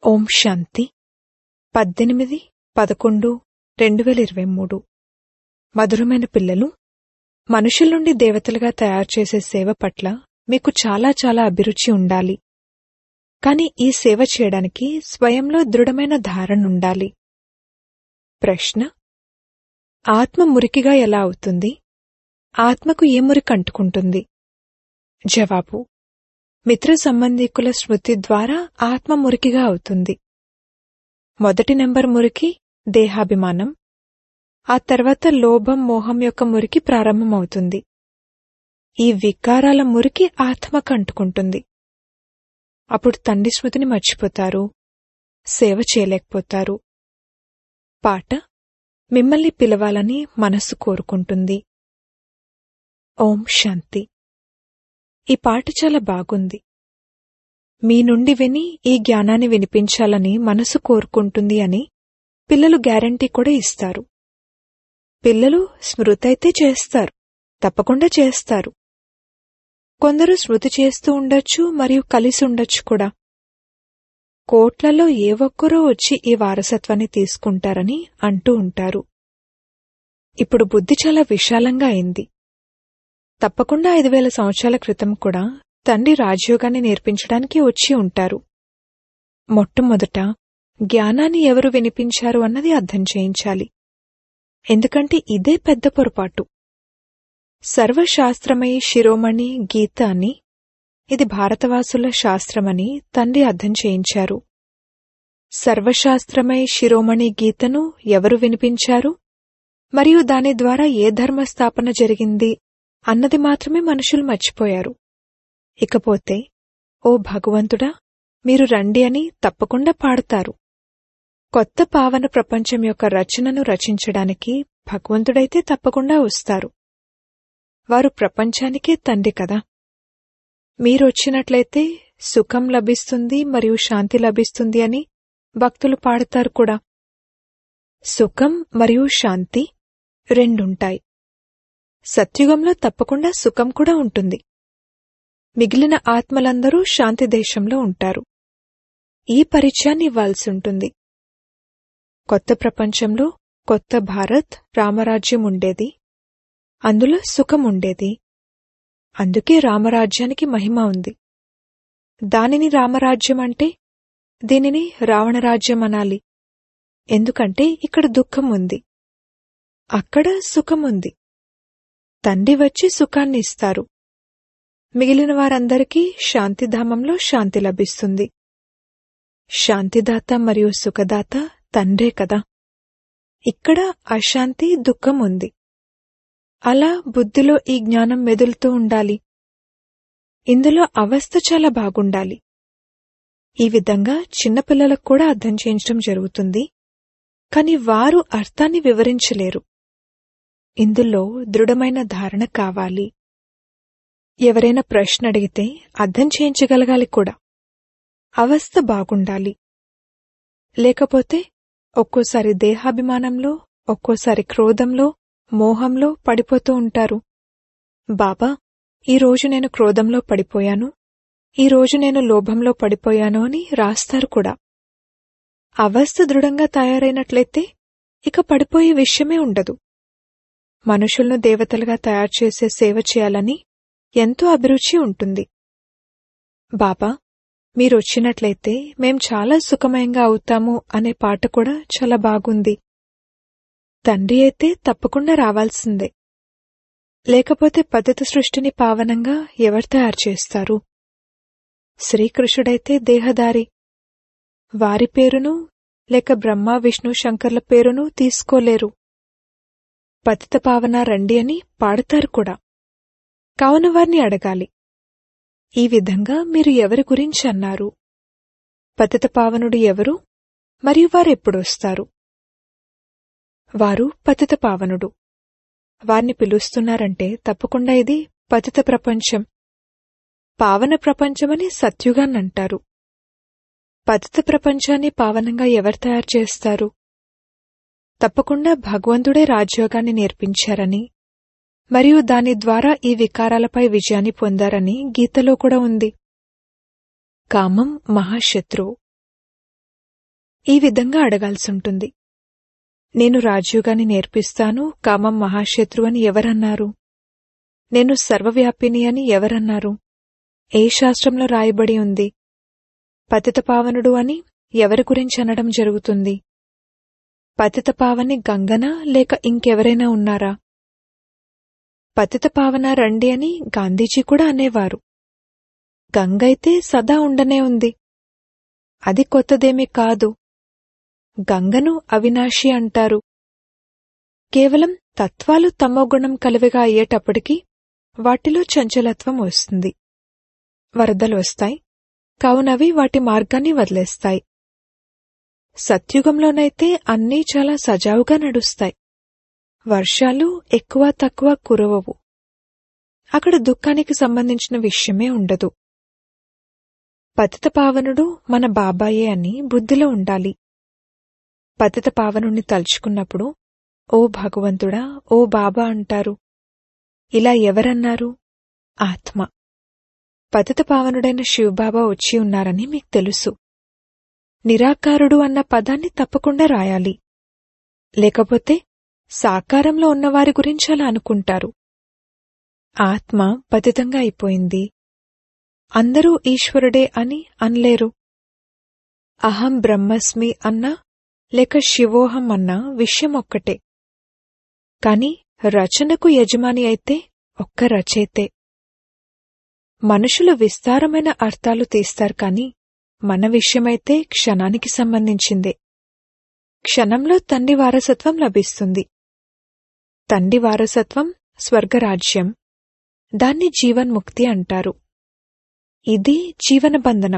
ఓం శాంతి పద్దెనిమిది పదకొండు రెండు వేల ఇరవై మూడు మధురమైన పిల్లలు మనుషుల నుండి దేవతలుగా తయారు చేసే సేవ పట్ల మీకు చాలా చాలా అభిరుచి ఉండాలి కాని ఈ సేవ చేయడానికి స్వయంలో దృఢమైన ధారణ ఉండాలి ప్రశ్న ఆత్మ మురికిగా ఎలా అవుతుంది ఆత్మకు ఏ మురికి అంటుకుంటుంది జవాబు మిత్ర సంబంధీకుల స్మృతి ద్వారా ఆత్మ మురికిగా అవుతుంది మొదటి నెంబర్ మురికి దేహాభిమానం ఆ తర్వాత లోభం మోహం యొక్క మురికి ప్రారంభమవుతుంది ఈ వికారాల మురికి ఆత్మకు అంటుకుంటుంది అప్పుడు తండ్రి స్మృతిని మర్చిపోతారు సేవ చేయలేకపోతారు పాట మిమ్మల్ని పిలవాలని మనస్సు కోరుకుంటుంది ఓం శాంతి ఈ పాట చాలా బాగుంది మీ నుండి విని ఈ జ్ఞానాన్ని వినిపించాలని మనసు కోరుకుంటుంది అని పిల్లలు గ్యారంటీ కూడా ఇస్తారు పిల్లలు స్మృతి అయితే చేస్తారు తప్పకుండా చేస్తారు కొందరు స్మృతి చేస్తూ ఉండొచ్చు మరియు కలిసి ఉండొచ్చు కూడా కోట్లలో ఏ ఒక్కరో వచ్చి ఈ వారసత్వాన్ని తీసుకుంటారని అంటూ ఉంటారు ఇప్పుడు బుద్ధి చాలా విశాలంగా అయింది తప్పకుండా ఐదు వేల సంవత్సరాల క్రితం కూడా తండ్రి రాజయోగాన్ని నేర్పించడానికి వచ్చి ఉంటారు మొట్టమొదట జ్ఞానాన్ని ఎవరు వినిపించారు అన్నది అర్థం చేయించాలి ఎందుకంటే ఇదే పెద్ద పొరపాటు సర్వశాస్త్రమై శిరోమణి గీత అని ఇది భారతవాసుల శాస్త్రమని తండ్రి అర్థం చేయించారు సర్వశాస్త్రమై శిరోమణి గీతను ఎవరు వినిపించారు మరియు దాని ద్వారా ఏ ధర్మస్థాపన జరిగింది అన్నది మాత్రమే మనుషులు మర్చిపోయారు ఇకపోతే ఓ భగవంతుడా మీరు రండి అని తప్పకుండా పాడతారు కొత్త పావన ప్రపంచం యొక్క రచనను రచించడానికి భగవంతుడైతే తప్పకుండా వస్తారు వారు ప్రపంచానికే తండ్రి కదా మీరొచ్చినట్లయితే సుఖం లభిస్తుంది మరియు శాంతి లభిస్తుంది అని భక్తులు పాడతారు కూడా సుఖం మరియు శాంతి రెండుంటాయి సత్యుగంలో తప్పకుండా సుఖం కూడా ఉంటుంది మిగిలిన ఆత్మలందరూ శాంతి దేశంలో ఉంటారు ఈ పరిచయాన్ని ఇవ్వాల్సి ఉంటుంది కొత్త ప్రపంచంలో కొత్త భారత్ రామరాజ్యం ఉండేది అందులో సుఖం ఉండేది అందుకే రామరాజ్యానికి మహిమ ఉంది దానిని రామరాజ్యం అంటే దీనిని రావణరాజ్యం అనాలి ఎందుకంటే ఇక్కడ దుఃఖం ఉంది అక్కడ సుఖం ఉంది తండ్రి వచ్చి సుఖాన్ని ఇస్తారు మిగిలిన వారందరికీ శాంతిధామంలో శాంతి లభిస్తుంది శాంతిదాత మరియు సుఖదాత తండ్రే కదా ఇక్కడ అశాంతి దుఃఖం ఉంది అలా బుద్ధిలో ఈ జ్ఞానం మెదులుతూ ఉండాలి ఇందులో అవస్థ చాలా బాగుండాలి ఈ విధంగా చిన్నపిల్లలకు కూడా అర్థం చేయించడం జరుగుతుంది కాని వారు అర్థాన్ని వివరించలేరు ఇందులో దృఢమైన ధారణ కావాలి ఎవరైనా ప్రశ్న అడిగితే అర్థం చేయించగలగాలి కూడా అవస్థ బాగుండాలి లేకపోతే ఒక్కోసారి దేహాభిమానంలో ఒక్కోసారి క్రోధంలో మోహంలో పడిపోతూ ఉంటారు బాబా ఈరోజు నేను క్రోధంలో పడిపోయాను ఈరోజు నేను లోభంలో పడిపోయాను అని రాస్తారు కూడా అవస్థ దృఢంగా తయారైనట్లయితే ఇక పడిపోయే విషయమే ఉండదు మనుషులను దేవతలుగా తయారు చేసే సేవ చేయాలని ఎంతో అభిరుచి ఉంటుంది బాబా మీరొచ్చినట్లయితే మేం చాలా సుఖమయంగా అవుతాము అనే పాట కూడా చాలా బాగుంది తండ్రి అయితే తప్పకుండా రావాల్సిందే లేకపోతే పద్ధతి సృష్టిని పావనంగా ఎవరు తయారు చేస్తారు శ్రీకృష్ణుడైతే దేహదారి వారి పేరును లేక బ్రహ్మ విష్ణు శంకర్ల పేరును తీసుకోలేరు పతిత పావన రండి అని పాడతారు కూడా కావున వారిని అడగాలి ఈ విధంగా మీరు ఎవరి గురించి అన్నారు పతిత పావనుడు ఎవరు మరియు వారెప్పుడొస్తారు వారు పతిత పావనుడు వారిని పిలుస్తున్నారంటే తప్పకుండా ఇది పతిత ప్రపంచం పావన ప్రపంచమని సత్యుగాన్నంటారు పతిత ప్రపంచాన్ని పావనంగా ఎవరు తయారు చేస్తారు తప్పకుండా భగవంతుడే రాజ్యోగాన్ని నేర్పించారని మరియు దాని ద్వారా ఈ వికారాలపై విజయాన్ని పొందారని గీతలో కూడా ఉంది కామం మహాశత్రువు ఈ విధంగా అడగాల్సుంటుంది నేను రాజ్యోగాన్ని నేర్పిస్తాను కామం మహాశత్రు అని ఎవరన్నారు నేను సర్వవ్యాపిని అని ఎవరన్నారు ఏ శాస్త్రంలో రాయబడి ఉంది పతితపావనుడు అని ఎవరి గురించి అనడం జరుగుతుంది పతితపావని గంగనా లేక ఇంకెవరైనా ఉన్నారా పతితపావన రండి అని గాంధీజీ కూడా అనేవారు గంగైతే సదా ఉండనే ఉంది అది కొత్తదేమీ కాదు గంగను అవినాశి అంటారు కేవలం తత్వాలు తమోగుణం కలివిగా అయ్యేటప్పటికీ వాటిలో చంచలత్వం వస్తుంది వరదలు వస్తాయి కావునవి వాటి మార్గాన్ని వదిలేస్తాయి సత్యుగంలోనైతే అన్నీ చాలా సజావుగా నడుస్తాయి వర్షాలు ఎక్కువ తక్కువ కురవవు అక్కడ దుఃఖానికి సంబంధించిన విషయమే ఉండదు పతిత పావనుడు మన బాబాయే అని బుద్ధిలో ఉండాలి పతిత పావనుణ్ణి తలుచుకున్నప్పుడు ఓ భగవంతుడా ఓ బాబా అంటారు ఇలా ఎవరన్నారు ఆత్మ పతిత పావనుడైన శివబాబా వచ్చి ఉన్నారని మీకు తెలుసు నిరాకారుడు అన్న పదాన్ని తప్పకుండా రాయాలి లేకపోతే సాకారంలో ఉన్నవారి గురించి అలా అనుకుంటారు ఆత్మ పతితంగా అయిపోయింది అందరూ ఈశ్వరుడే అని అనలేరు అహం బ్రహ్మస్మి అన్నా లేక శివోహం అన్నా విషయం ఒక్కటే కాని రచనకు యజమాని అయితే ఒక్క రచయితే మనుషులు విస్తారమైన అర్థాలు తీస్తారు కాని మన విషయమైతే క్షణానికి సంబంధించిందే క్షణంలో తండ్రి వారసత్వం లభిస్తుంది తండ్రి వారసత్వం స్వర్గరాజ్యం దాన్ని జీవన్ముక్తి అంటారు ఇది జీవనబంధనం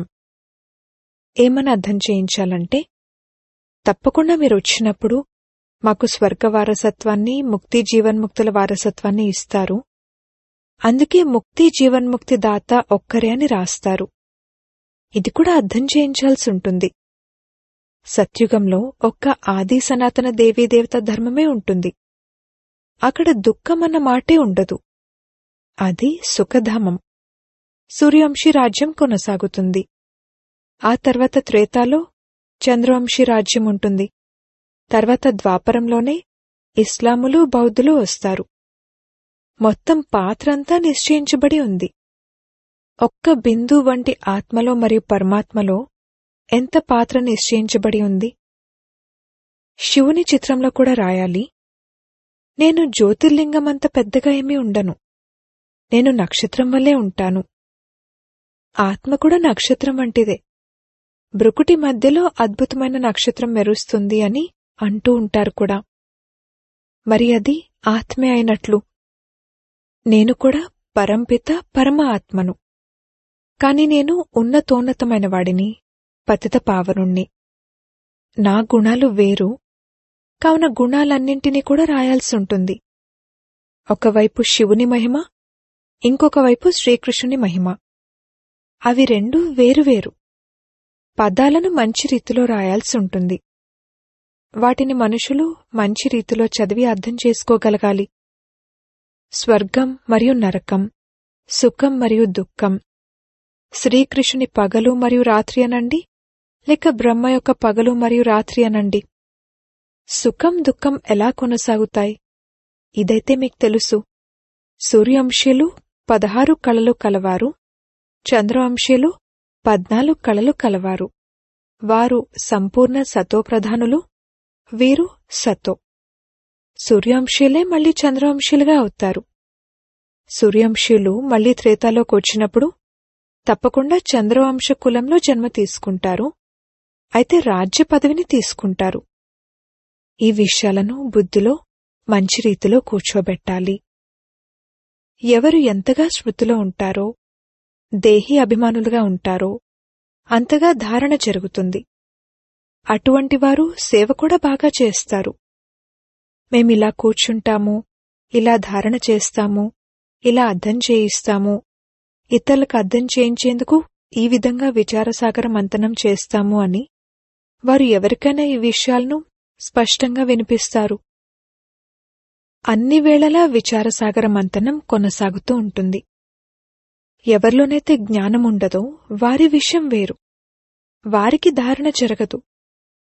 ఏమని అర్థం చేయించాలంటే తప్పకుండా మీరు వచ్చినప్పుడు మాకు స్వర్గ వారసత్వాన్ని ముక్తి జీవన్ముక్తుల వారసత్వాన్ని ఇస్తారు అందుకే ముక్తి జీవన్ముక్తి దాత ఒక్కరే అని రాస్తారు ఇది కూడా అర్థం చేయించాల్సి ఉంటుంది సత్యుగంలో ఒక్క ఆది సనాతన దేవీదేవత ధర్మమే ఉంటుంది అక్కడ దుఃఖం అన్న మాటే ఉండదు అది సుఖధామం సూర్యవంశీ రాజ్యం కొనసాగుతుంది ఆ తర్వాత త్రేతాలో చంద్రవంశీ రాజ్యం ఉంటుంది తర్వాత ద్వాపరంలోనే ఇస్లాములు బౌద్ధులు వస్తారు మొత్తం పాత్రంతా నిశ్చయించబడి ఉంది ఒక్క బిందు వంటి ఆత్మలో మరియు పరమాత్మలో ఎంత పాత్ర నిశ్చయించబడి ఉంది శివుని చిత్రంలో కూడా రాయాలి నేను జ్యోతిర్లింగమంత పెద్దగా ఏమీ ఉండను నేను నక్షత్రం వల్లే ఉంటాను ఆత్మ కూడా నక్షత్రం వంటిదే బ్రుకుటి మధ్యలో అద్భుతమైన నక్షత్రం మెరుస్తుంది అని అంటూ ఉంటారు కూడా మరి అది ఆత్మే అయినట్లు నేను కూడా పరంపిత పరమ ఆత్మను కాని నేను ఉన్నతోన్నతమైన వాడిని పతిత పావనుణ్ణి నా గుణాలు వేరు కావున గుణాలన్నింటినీ కూడా రాయాల్సి ఉంటుంది ఒకవైపు శివుని మహిమ ఇంకొక వైపు శ్రీకృష్ణుని మహిమ అవి రెండు వేరువేరు పదాలను మంచి రీతిలో రాయాల్సి ఉంటుంది వాటిని మనుషులు మంచి రీతిలో చదివి అర్థం చేసుకోగలగాలి స్వర్గం మరియు నరకం సుఖం మరియు దుఃఖం శ్రీకృష్ణుని పగలు మరియు రాత్రి అనండి లేక బ్రహ్మ యొక్క పగలు మరియు రాత్రి అనండి సుఖం దుఃఖం ఎలా కొనసాగుతాయి ఇదైతే మీకు తెలుసు సూర్యవంశీయులు పదహారు కళలు కలవారు చంద్రవంశీయులు పద్నాలుగు కళలు కలవారు వారు సంపూర్ణ సతోప్రధానులు వీరు సతో సూర్యవంశీయులే మళ్లీ చంద్రవంశీయులుగా అవుతారు సూర్యవంశీయులు మళ్లీ త్రేతాలోకి వచ్చినప్పుడు తప్పకుండా చంద్రవంశ కులంలో జన్మ తీసుకుంటారు అయితే రాజ్య పదవిని తీసుకుంటారు ఈ విషయాలను బుద్ధిలో మంచి రీతిలో కూర్చోబెట్టాలి ఎవరు ఎంతగా స్మృతిలో ఉంటారో దేహి అభిమానులుగా ఉంటారో అంతగా ధారణ జరుగుతుంది అటువంటి వారు సేవ కూడా బాగా చేస్తారు మేమిలా కూర్చుంటాము ఇలా ధారణ చేస్తాము ఇలా అర్థం చేయిస్తాము ఇతరులకు అర్థం చేయించేందుకు ఈ విధంగా విచారసాగర మంతనం చేస్తాము అని వారు ఎవరికైనా ఈ విషయాలను స్పష్టంగా వినిపిస్తారు అన్ని వేళలా విచారసాగర మంతనం కొనసాగుతూ ఉంటుంది ఎవరిలోనైతే జ్ఞానం ఉండదో వారి విషయం వేరు వారికి ధారణ జరగదు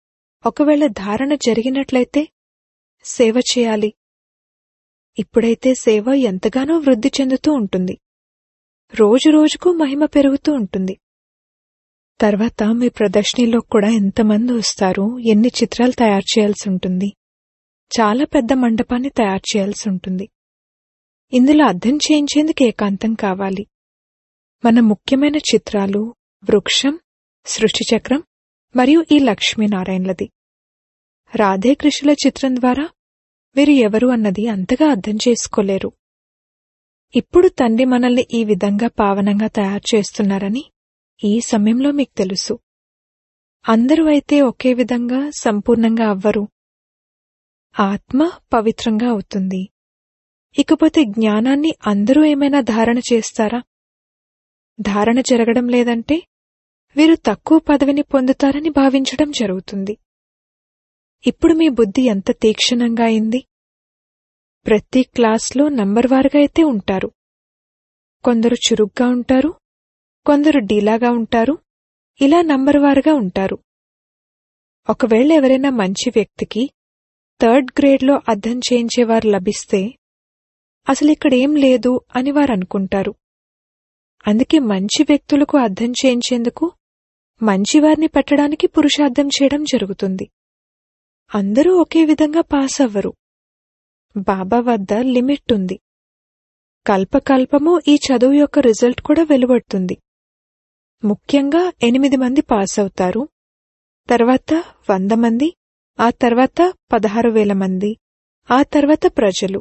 ఒకవేళ ధారణ జరిగినట్లయితే సేవ చేయాలి ఇప్పుడైతే సేవ ఎంతగానో వృద్ధి చెందుతూ ఉంటుంది రోజు రోజుకు మహిమ పెరుగుతూ ఉంటుంది తర్వాత మీ ప్రదర్శనలో కూడా ఎంతమంది వస్తారు ఎన్ని చిత్రాలు తయారు చేయాల్సి ఉంటుంది చాలా పెద్ద మండపాన్ని తయారు చేయాల్సి ఉంటుంది ఇందులో అర్థం చేయించేందుకు ఏకాంతం కావాలి మన ముఖ్యమైన చిత్రాలు వృక్షం సృష్టిచక్రం మరియు ఈ లక్ష్మీనారాయణలది రాధేకృష్ణుల చిత్రం ద్వారా వీరు ఎవరు అన్నది అంతగా అర్థం చేసుకోలేరు ఇప్పుడు తండ్రి మనల్ని ఈ విధంగా పావనంగా తయారు చేస్తున్నారని ఈ సమయంలో మీకు తెలుసు అందరూ అయితే ఒకే విధంగా సంపూర్ణంగా అవ్వరు ఆత్మ పవిత్రంగా అవుతుంది ఇకపోతే జ్ఞానాన్ని అందరూ ఏమైనా ధారణ చేస్తారా ధారణ జరగడం లేదంటే వీరు తక్కువ పదవిని పొందుతారని భావించడం జరుగుతుంది ఇప్పుడు మీ బుద్ధి ఎంత తీక్షణంగా అయింది ప్రతి క్లాస్లో నంబర్ వారుగా అయితే ఉంటారు కొందరు చురుగ్గా ఉంటారు కొందరు డీలాగా ఉంటారు ఇలా నంబర్ వారుగా ఉంటారు ఒకవేళ ఎవరైనా మంచి వ్యక్తికి థర్డ్ గ్రేడ్లో అర్థం చేయించేవారు లభిస్తే అసలు ఇక్కడేం లేదు అని వారు అనుకుంటారు అందుకే మంచి వ్యక్తులకు అర్థం చేయించేందుకు మంచివారిని పెట్టడానికి పురుషార్థం చేయడం జరుగుతుంది అందరూ ఒకే విధంగా పాస్ అవ్వరు బాబా వద్ద లిమిట్ ఉంది కల్పకల్పము ఈ చదువు యొక్క రిజల్ట్ కూడా వెలువడుతుంది ముఖ్యంగా ఎనిమిది మంది పాస్ అవుతారు తర్వాత వంద మంది ఆ తర్వాత పదహారు వేల మంది ఆ తర్వాత ప్రజలు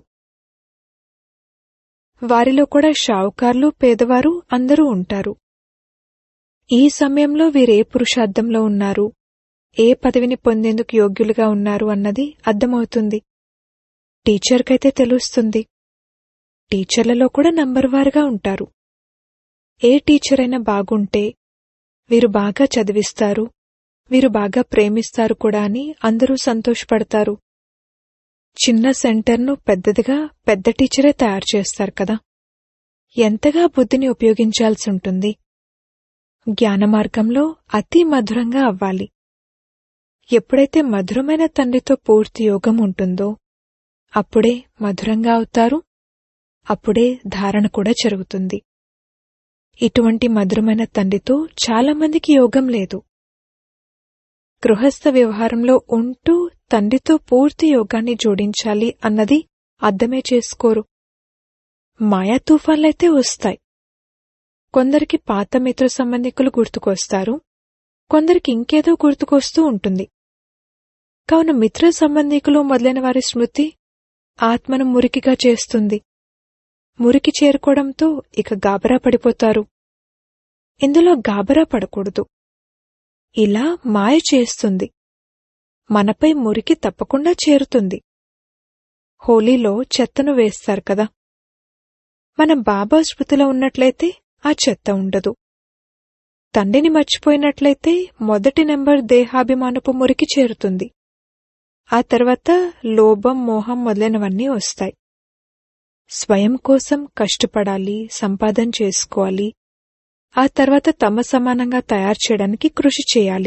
వారిలో కూడా షావుకార్లు పేదవారు అందరూ ఉంటారు ఈ సమయంలో వీరే పురుషార్థంలో ఉన్నారు ఏ పదవిని పొందేందుకు యోగ్యులుగా ఉన్నారు అన్నది అర్థమవుతుంది టీచర్కైతే తెలుస్తుంది టీచర్లలో కూడా నంబర్ వారుగా ఉంటారు ఏ టీచర్ అయినా బాగుంటే వీరు బాగా చదివిస్తారు వీరు బాగా ప్రేమిస్తారు కూడా అని అందరూ సంతోషపడతారు చిన్న సెంటర్ను పెద్దదిగా పెద్ద టీచరే తయారు చేస్తారు కదా ఎంతగా బుద్ధిని ఉపయోగించాల్సి ఉంటుంది జ్ఞాన మార్గంలో అతి మధురంగా అవ్వాలి ఎప్పుడైతే మధురమైన తండ్రితో పూర్తి యోగం ఉంటుందో అప్పుడే మధురంగా అవుతారు అప్పుడే ధారణ కూడా జరుగుతుంది ఇటువంటి మధురమైన తండ్రితో చాలామందికి యోగం లేదు గృహస్థ వ్యవహారంలో ఉంటూ తండ్రితో పూర్తి యోగాన్ని జోడించాలి అన్నది అర్థమే చేసుకోరు మాయా తుఫాన్లైతే వస్తాయి కొందరికి పాత మిత్ర సంబంధికులు గుర్తుకొస్తారు కొందరికి ఇంకేదో గుర్తుకొస్తూ ఉంటుంది కావున మిత్ర సంబంధికులు మొదలైన వారి స్మృతి ఆత్మను మురికిగా చేస్తుంది మురికి చేరుకోవడంతో ఇక గాబరా పడిపోతారు ఇందులో గాబరా పడకూడదు ఇలా మాయ చేస్తుంది మనపై మురికి తప్పకుండా చేరుతుంది హోలీలో చెత్తను వేస్తారు కదా మనం బాబా స్మృతిలో ఉన్నట్లయితే ఆ చెత్త ఉండదు తండ్రిని మర్చిపోయినట్లయితే మొదటి నెంబర్ దేహాభిమానపు మురికి చేరుతుంది ఆ తర్వాత లోభం మోహం మొదలైనవన్నీ వస్తాయి స్వయం కోసం కష్టపడాలి సంపాదన చేసుకోవాలి ఆ తర్వాత తమ సమానంగా తయారు చేయడానికి కృషి చేయాలి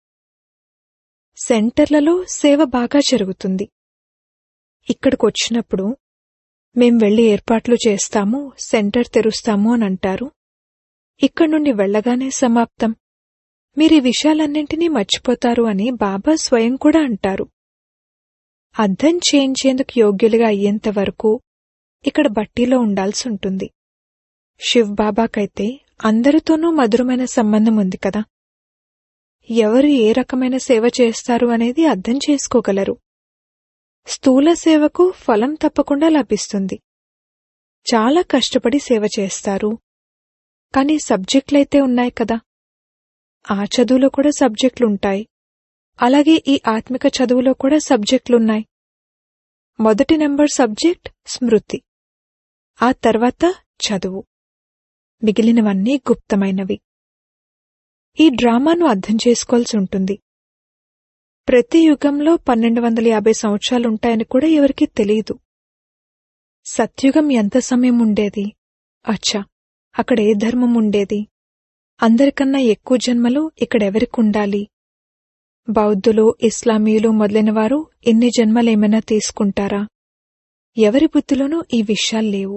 సెంటర్లలో సేవ బాగా జరుగుతుంది ఇక్కడికొచ్చినప్పుడు మేం వెళ్లి ఏర్పాట్లు చేస్తాము సెంటర్ తెరుస్తాము అని అంటారు ఇక్కడి నుండి వెళ్లగానే సమాప్తం మీరు ఈ విషయాలన్నింటినీ మర్చిపోతారు అని బాబా స్వయం కూడా అంటారు అర్థం చేయించేందుకు యోగ్యులుగా అయ్యేంత వరకు ఇక్కడ బట్టీలో ఉండాల్సి ఉంటుంది శివ్ బాబాకైతే అందరితోనూ మధురమైన సంబంధం ఉంది కదా ఎవరు ఏ రకమైన సేవ చేస్తారు అనేది అర్థం చేసుకోగలరు స్థూల సేవకు ఫలం తప్పకుండా లభిస్తుంది చాలా కష్టపడి సేవ చేస్తారు కానీ సబ్జెక్టులైతే ఉన్నాయి కదా ఆ చదువులో కూడా సబ్జెక్టులుంటాయి అలాగే ఈ ఆత్మిక చదువులో కూడా సబ్జెక్టులున్నాయి మొదటి నెంబర్ సబ్జెక్ట్ స్మృతి ఆ తర్వాత చదువు మిగిలినవన్నీ గుప్తమైనవి ఈ డ్రామాను అర్థం చేసుకోవాల్సి ఉంటుంది ప్రతి యుగంలో పన్నెండు వందల యాభై సంవత్సరాలుంటాయని కూడా ఎవరికీ తెలియదు సత్యుగం ఎంత సమయం ఉండేది అచ్చా అక్కడ ఏ ధర్మం ఉండేది అందరికన్నా ఎక్కువ జన్మలు ఇక్కడెవరికి ఉండాలి బౌద్ధులు ఇస్లామీయులు మొదలైన వారు ఇన్ని జన్మలేమైనా తీసుకుంటారా ఎవరి బుద్ధిలోనూ ఈ విషయాలు లేవు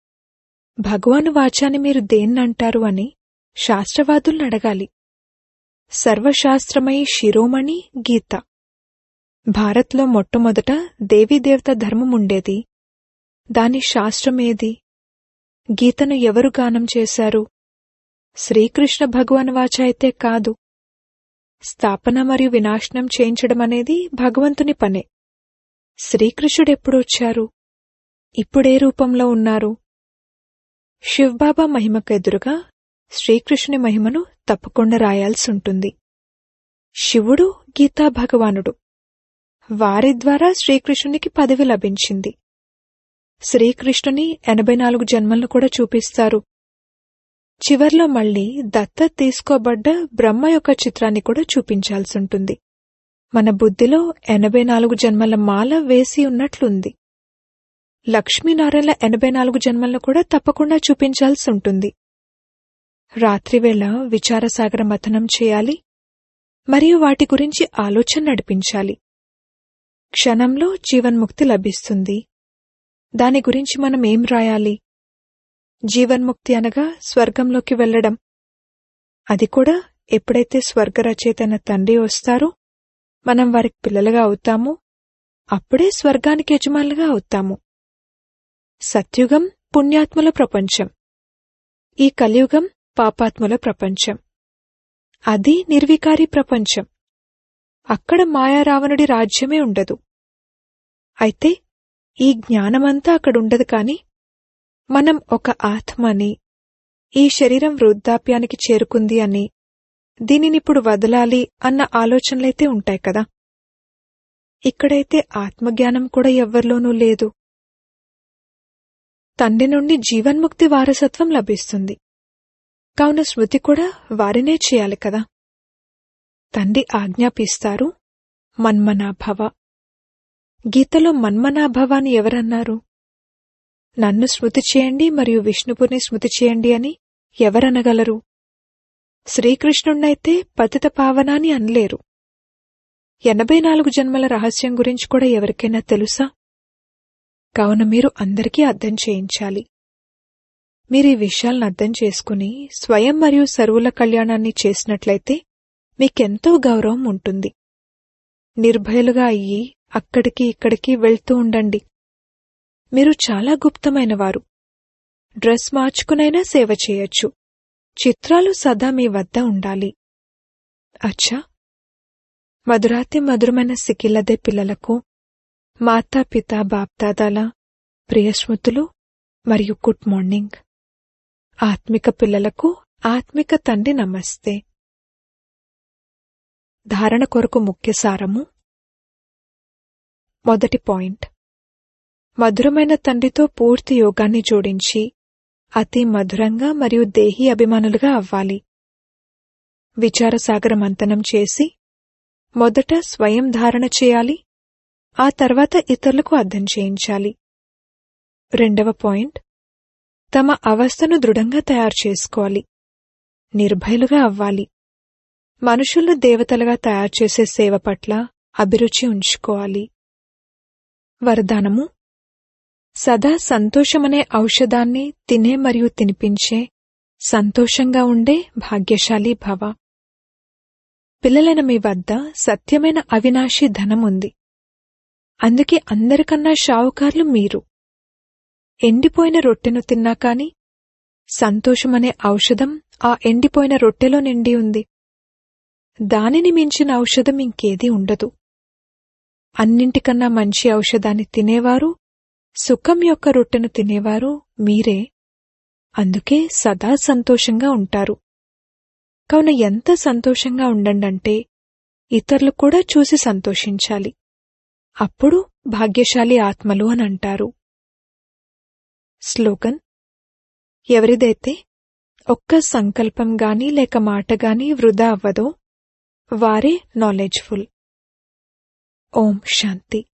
భగవాను వాచాన్ని మీరు దేన్నంటారు అని శాస్త్రవాదుల్ని అడగాలి సర్వశాస్త్రమై శిరోమణి గీత భారత్లో మొట్టమొదట దేవీదేవత ధర్మం ఉండేది దాని శాస్త్రమేది గీతను ఎవరు గానం చేశారు శ్రీకృష్ణ భగవాన్ వాచ అయితే కాదు స్థాపన మరియు వినాశనం చేయించడం అనేది భగవంతుని పనే శ్రీకృష్ణుడెప్పుడొచ్చారు ఇప్పుడే రూపంలో ఉన్నారు శివ్బాబా మహిమకు ఎదురుగా శ్రీకృష్ణుని మహిమను తప్పకుండా రాయాల్సుంటుంది శివుడు గీతా భగవానుడు వారి ద్వారా శ్రీకృష్ణునికి పదవి లభించింది శ్రీకృష్ణుని ఎనభై నాలుగు జన్మలను కూడా చూపిస్తారు చివర్లో మళ్లీ దత్త తీసుకోబడ్డ బ్రహ్మ యొక్క చిత్రాన్ని కూడా చూపించాల్సుంటుంది మన బుద్ధిలో ఎనభై నాలుగు జన్మల మాల వేసి ఉన్నట్లుంది లక్ష్మీనారాయణ ఎనభై నాలుగు జన్మలను కూడా తప్పకుండా చూపించాల్సి ఉంటుంది రాత్రివేళ విచారసాగర మథనం చేయాలి మరియు వాటి గురించి ఆలోచన నడిపించాలి క్షణంలో జీవన్ముక్తి లభిస్తుంది దాని గురించి మనం ఏం రాయాలి జీవన్ముక్తి అనగా స్వర్గంలోకి వెళ్లడం అది కూడా ఎప్పుడైతే స్వర్గరచయితైన తండ్రి వస్తారో మనం వారికి పిల్లలుగా అవుతామో అప్పుడే స్వర్గానికి యజమానులుగా అవుతాము సత్యుగం పుణ్యాత్ముల ప్రపంచం ఈ కలియుగం పాపాత్ముల ప్రపంచం అది నిర్వికారి ప్రపంచం అక్కడ మాయారావణుడి రాజ్యమే ఉండదు అయితే ఈ జ్ఞానమంతా అక్కడుండదు కాని మనం ఒక ఆత్మని ఈ శరీరం వృద్ధాప్యానికి చేరుకుంది అని దీనినిప్పుడు వదలాలి అన్న ఆలోచనలైతే ఉంటాయి కదా ఇక్కడైతే ఆత్మజ్ఞానం కూడా ఎవ్వరిలోనూ లేదు తండ్రి నుండి జీవన్ముక్తి వారసత్వం లభిస్తుంది కావున స్మృతి కూడా వారినే చేయాలి కదా తండ్రి ఆజ్ఞాపిస్తారు మన్మనాభవ గీతలో మన్మనాభవ అని ఎవరన్నారు నన్ను స్మృతి చేయండి మరియు విష్ణుపుని స్మృతి చేయండి అని ఎవరనగలరు శ్రీకృష్ణుణ్ణైతే పతిత పావనాని అనలేరు ఎనభై నాలుగు జన్మల రహస్యం గురించి కూడా ఎవరికైనా తెలుసా కావున మీరు అందరికీ అర్థం చేయించాలి మీరు ఈ విషయాలను అర్థం చేసుకుని స్వయం మరియు సర్వుల కళ్యాణాన్ని చేసినట్లయితే మీకెంతో గౌరవం ఉంటుంది నిర్భయులుగా అయ్యి అక్కడికి ఇక్కడికి వెళ్తూ ఉండండి మీరు చాలా గుప్తమైనవారు డ్రెస్ మార్చుకునైనా సేవ చేయొచ్చు చిత్రాలు సదా మీ వద్ద ఉండాలి అచ్చా మధురాతి మధురమైన సికిలదే పిల్లలకు మాతాపిత బాప్దాదాల ప్రియస్మృతులు మరియు గుడ్ మార్నింగ్ ఆత్మిక పిల్లలకు ఆత్మిక తండ్రి నమస్తే ధారణ కొరకు ముఖ్య సారము మొదటి పాయింట్ మధురమైన తండ్రితో పూర్తి యోగాన్ని జోడించి అతి మధురంగా మరియు దేహీ అభిమానులుగా అవ్వాలి విచారసాగర మంతనం చేసి మొదట స్వయం ధారణ చేయాలి ఆ తర్వాత ఇతరులకు అర్థం చేయించాలి రెండవ పాయింట్ తమ అవస్థను దృఢంగా తయారు చేసుకోవాలి నిర్భయులుగా అవ్వాలి మనుషులను దేవతలుగా తయారు చేసే సేవ పట్ల అభిరుచి ఉంచుకోవాలి వరదానము సదా సంతోషమనే ఔషధాన్ని తినే మరియు తినిపించే సంతోషంగా ఉండే భాగ్యశాలి భవ పిల్లలైన మీ వద్ద సత్యమైన అవినాశి ధనం ఉంది అందుకే అందరికన్నా షావుకార్లు మీరు ఎండిపోయిన రొట్టెను తిన్నా కాని సంతోషమనే ఔషధం ఆ ఎండిపోయిన రొట్టెలో నిండి ఉంది దానిని మించిన ఔషధం ఇంకేదీ ఉండదు అన్నింటికన్నా మంచి ఔషధాన్ని తినేవారు సుఖం యొక్క రొట్టెను తినేవారు మీరే అందుకే సదా సంతోషంగా ఉంటారు కావున ఎంత సంతోషంగా ఉండండంటే ఇతరులు కూడా చూసి సంతోషించాలి అప్పుడు భాగ్యశాలి ఆత్మలు అని అంటారు స్లోగన్ ఎవరిదైతే ఒక్క సంకల్పం గాని లేక మాట గాని వృధా అవ్వదో వారే నాలెడ్జ్ఫుల్ ఓం శాంతి